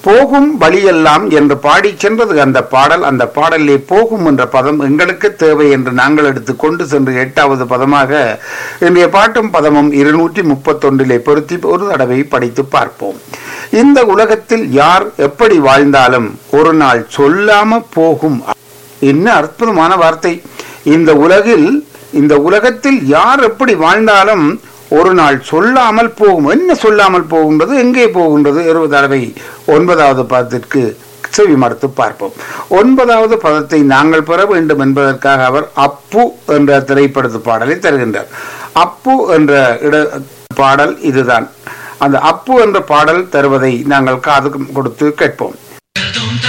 போகும் வழியெல்லாம் என்று பாடி சென்றது அந்த பாடல் அந்த பாடலிலே போகும் என்ற பதம் எங்களுக்கு தேவை என்று நாங்கள் எடுத்து கொண்டு சென்று எட்டாவது பதமாக இன்றைய பாட்டும் பதமும் இருநூற்றி முப்பத்தொன்றிலே பொருத்தி ஒரு தடவை படித்து பார்ப்போம் இந்த உலகத்தில் யார் எப்படி வாழ்ந்தாலும் ஒரு நாள் சொல்லாம போகும் என்ன அற்புதமான வார்த்தை இந்த உலகில் இந்த உலகத்தில் யார் எப்படி வாழ்ந்தாலும் ஒரு நாள் சொல்லாமல் போகும் என்ன சொல்லாமல் போகின்றது எங்கே போகின்றது இருபது தடவை ஒன்பதாவது பதத்திற்கு செவி மறுத்து பார்ப்போம் ஒன்பதாவது பதத்தை நாங்கள் பெற வேண்டும் என்பதற்காக அவர் அப்பு என்ற திரைப்படத்து பாடலை தருகின்றார் அப்பு என்ற இட பாடல் இதுதான் அந்த அப்பு என்ற பாடல் தருவதை நாங்கள் காது கொடுத்து கேட்போம்